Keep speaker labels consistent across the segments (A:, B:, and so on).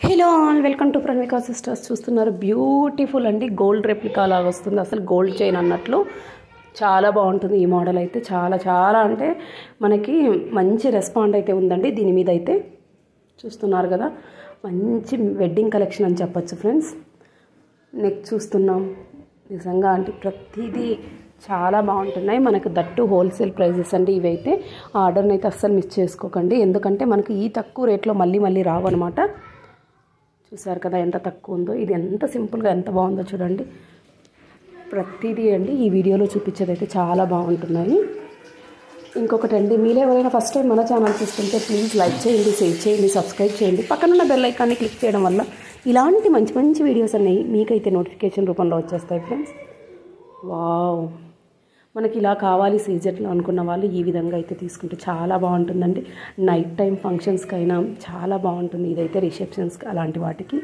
A: hello all welcome to Pranavika sisters చూస్తున్నారు beautiful అండి gold replica లాగా వస్తుంది అసలు గోల్డ్ చైన్ అన్నట్లు చాలా బాగుంటుంది ఈ మోడల్ అయితే చాలా చాలా అంటే మనకి మంచి రెస్పాండ్ అయితే ఉందండి దీని మీద అయితే చూస్తున్నారు కదా మంచి వెడ్డింగ్ కలెక్షన్ అని చెప్పొచ్చు ఫ్రెండ్స్ నెక్ చూస్తున్నాం నిజంగా అంటే ప్రతిదీ చాలా బాగుంటున్నాయి మనకు దట్టు హోల్సేల్ ప్రైజెస్ అండి ఇవైతే ఆర్డర్ని అయితే అస్సలు మిస్ చేసుకోకండి ఎందుకంటే మనకి ఈ తక్కువ రేట్లో మళ్ళీ మళ్ళీ రావన్నమాట చూసారు కదా ఎంత తక్కువ ఉందో ఇది ఎంత సింపుల్గా ఎంత బాగుందో చూడండి ప్రతిదీ అండి ఈ వీడియోలో చూపించేది అయితే చాలా బాగుంటున్నాయి ఇంకొకటి అండి మీరు ఎవరైనా ఫస్ట్ టైం మన ఛానల్ చూస్తుంటే ప్లీజ్ లైక్ చేయండి షేర్ చేయండి సబ్స్క్రైబ్ చేయండి పక్కనున్న బెల్ ఐకాన్ని క్లిక్ చేయడం వల్ల ఇలాంటి మంచి మంచి వీడియోస్ అన్నీ మీకైతే నోటిఫికేషన్ రూపంలో వచ్చేస్తాయి ఫ్రెండ్స్ వావ్ మనకి ఇలా కావాలి సీజెట్లో అనుకున్న వాళ్ళు ఈ విధంగా అయితే తీసుకుంటే చాలా బాగుంటుందండి నైట్ టైం ఫంక్షన్స్కి అయినా చాలా బాగుంటుంది ఇదైతే రిసెప్షన్స్కి అలాంటి వాటికి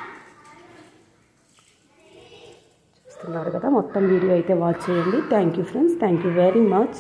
A: చూస్తున్నారు కదా మొత్తం వీడియో అయితే వాచ్ చేయండి thank you friends thank you very much